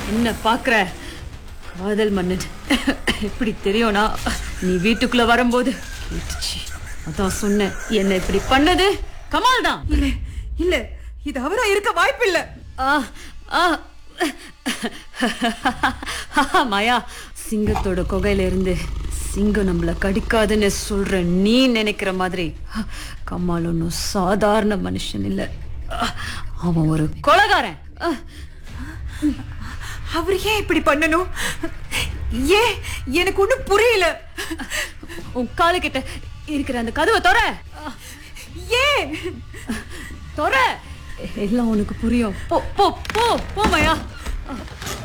என்ன பாக்குற காதல் மன்னன் எப்படி தெரியும்னா நீ வீட்டுக்குள்ள வரும்போது கேட்டுச்சு அதான் சொன்னேன் என்ன இப்படி பண்ணது கமால் தான் இல்ல இல்ல இது அவரா இருக்க வாய்ப்பில்ல ஆ, ஆ. மாயா சிங்கத்தோட குகையில இருந்து சிங்கம் நம்மள கடிக்காதுன்னு சொல்ற நீ நினைக்கிற மாதிரி கம்மால் ஒன்றும் சாதாரண மனுஷன் இல்ல அவன் ஒரு கொலகாரன் ஆ, அவர் ஏன் இப்படி பண்ணணும் ஏன் எனக்கு ஒண்ணும் புரியல உன் காலு கிட்ட இருக்கிற அந்த கதவை தொற ஏன் தொற எல்லாம் உனக்கு புரியும் போ போ போ போ மாயா